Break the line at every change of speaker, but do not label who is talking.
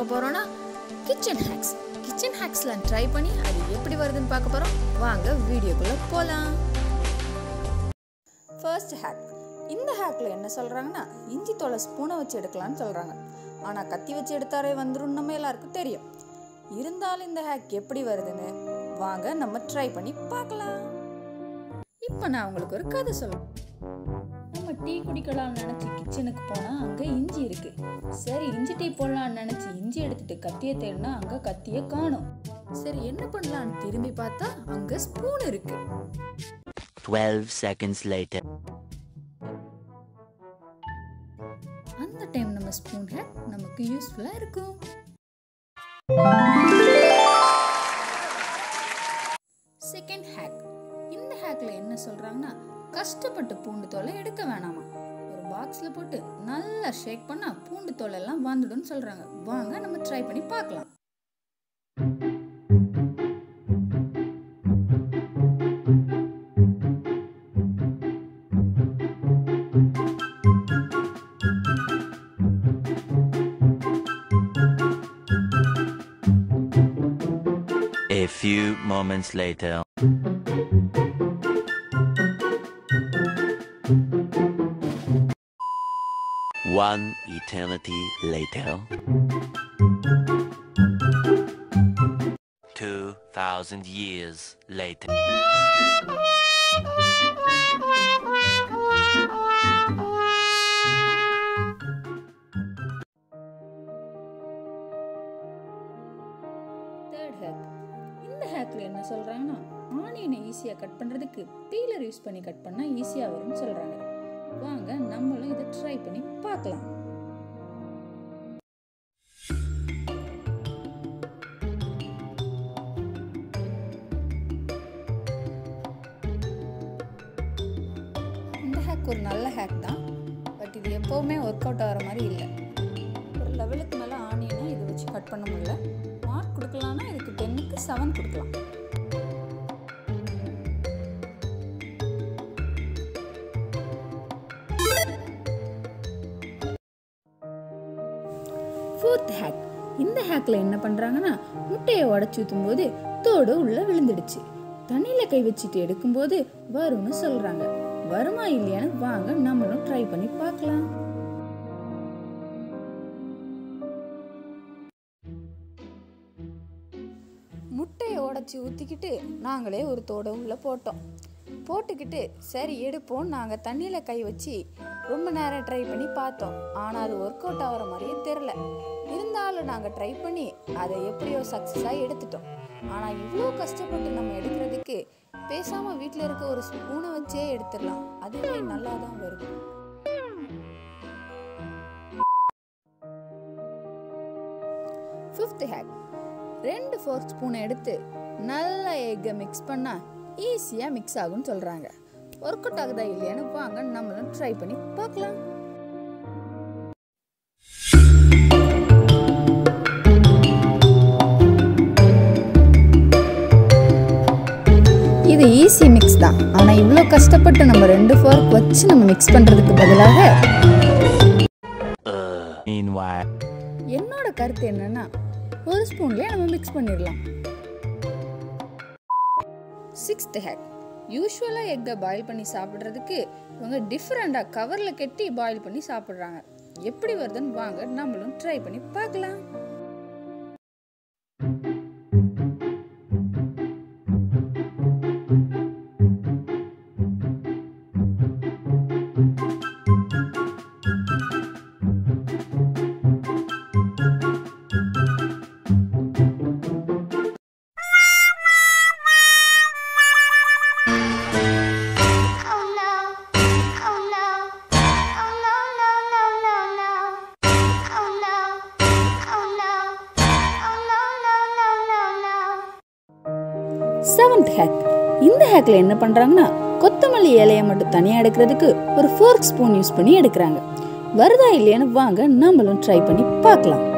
பார்க்க போறோம்னா kitchen hacks kitchen ஹேக்ஸ்லாம் ட்ரை பண்ணி அது எப்படி வருதுன்னு பார்க்க போறோம் வாங்க வீடியோக்குள்ள போலாம் ஃபர்ஸ்ட் ஹேக் இந்த ஹேக்ல என்ன சொல்றாங்கன்னா இஞ்சி தோலை ஸ்பூனை வச்சு எடுக்கலாம்னு சொல்றாங்க ஆனா கத்தி வச்சு எடுத்தாலே வந்துரும் நம்ம எல்லாருக்கும் தெரியும் இருந்தாலும் இந்த ஹேக் எப்படி வருதுன்னு வாங்க நம்ம ட்ரை பண்ணி பார்க்கலாம் இப்போ நான் உங்களுக்கு ஒரு கதை சொல்றேன் நம்ம டீ குடிக்கலாம்னு நினச்சி கிச்சனுக்கு போனால் அங்கே இஞ்சி இருக்கு சரி இஞ்சி டீ போடலாம்னு நினச்சி இஞ்சி எடுத்துட்டு கத்தியை தேடினா அங்கே கத்தியை காணும் சரி என்ன பண்ணலாம்னு திரும்பி பார்த்தா அங்கே ஸ்பூன் இருக்கு
12 seconds later.
அந்த டைம் நம்ம ஸ்பூன் ஹேக் நமக்கு யூஸ்ஃபுல்லாக இருக்கும் செகண்ட் ஹேக் இந்த ஹேக்ல என்ன சொல்றாங்கன்னா கஷ்டப்பட்டு பூண்டு தோலை எடுக்க வேணாமா ஒரு பாக்ஸ்ல போட்டு நல்லா ஷேக் பண்ணா பூண்டு தோலை எல்லாம் வந்துடும்னு சொல்றாங்க வாங்க நம்ம ட்ரை பண்ணி பார்க்கலாம்
A few moments later. One eternity later. Two thousand years later.
Third hack இந்த ஹேக்ல என்ன சொல்றாங்கன்னா ஆனியனை ஈஸியாக கட் பண்றதுக்கு பீலர் யூஸ் பண்ணி கட் பண்ணா ஈஸியா வரும்னு சொல்றாங்க வாங்க நம்மளும் இதை ட்ரை பண்ணி பார்க்கலாம் இந்த ஹேக் ஒரு நல்ல ஹேக் தான் பட் இது எப்போவுமே ஒர்க் அவுட் ஆகிற மாதிரி இல்லை ஒரு லெவலுக்கு மேலே ஆனியனை இதை வச்சு கட் பண்ண முடியல மார்க் கொடுக்கலான்னா இதுக்கு டென்னுக்கு செவன் கொடுக்கலாம் ஃபோர்த் ஹேக் இந்த ஹேக்ல என்ன பண்றாங்கன்னா முட்டையை உடச்சி ஊற்றும் போது தோடு உள்ள விழுந்துடுச்சு தண்ணியில கை வச்சுட்டு எடுக்கும்போது வரும்னு சொல்றாங்க வருமா இல்லையான்னு வாங்க நம்மளும் ட்ரை பண்ணி பார்க்கலாம் முட்டையை உடச்சி ஊற்றிக்கிட்டு நாங்களே ஒரு தோடை உள்ளே போட்டோம் போட்டுக்கிட்டு சரி எடுப்போம் நாங்கள் தண்ணியில் கை வச்சு ரொம்ப நேரம் ட்ரை பண்ணி பார்த்தோம் ஆனால் அது ஒர்க் அவுட் ஆகிற மாதிரியே தெரில இருந்தாலும் நாங்கள் ட்ரை பண்ணி அதை எப்படியோ சக்ஸஸாக எடுத்துட்டோம் ஆனால் இவ்வளோ கஷ்டப்பட்டு நம்ம எடுக்கிறதுக்கு பேசாமல் வீட்டில் இருக்க ஒரு ஸ்பூனை வச்சே எடுத்துடலாம் அதுவே நல்லா தான் வரும் ஃபிஃப்த் ஹேக் ரெண்டு ஃபோர்க் ஸ்பூனை எடுத்து நல்லா எக்கை மிக்ஸ் பண்ணால் ஈஸியாக மிக்ஸ் ஆகும்னு சொல்கிறாங்க ஒர்க் அவுட் ஆகுதா இல்லையான்னு வாங்க நம்மளும் ட்ரை பண்ணி பார்க்கலாம் இது ஈஸி மிக்ஸ் தான் ஆனால் இவ்வளோ கஷ்டப்பட்டு நம்ம ரெண்டு ஃபோர்க் வச்சு நம்ம மிக்ஸ் பண்ணுறதுக்கு பதிலாக
Uh, meanwhile.
என்னோட கருத்து என்னன்னா ஒரு ஸ்பூன்லேயே நம்ம மிக்ஸ் பண்ணிடலாம் சிக்ஸ்த் ஹேக் யூஸ்வலாக எக்கை பாயில் பண்ணி சாப்பிட்றதுக்கு இவங்க டிஃப்ரெண்டாக கவரில் கட்டி பாயில் பண்ணி சாப்பிட்றாங்க எப்படி வருதுன்னு வாங்க நம்மளும் ட்ரை பண்ணி பார்க்கலாம்
Oh no. Oh no. Oh no, no, no, no, no. Oh no. Oh no. Oh no, no, no, no, no.
Seventh hack இந்த ஹேக்ல என்ன பண்றாங்கன்னா கொத்தமல்லி இலையை மட்டும் தனியாக எடுக்கிறதுக்கு ஒரு ஃபோர்க் ஸ்பூன் யூஸ் பண்ணி எடுக்கிறாங்க வருதா இல்லையான்னு வாங்க நம்மளும் ட்ரை பண்ணி பார்க்கலாம்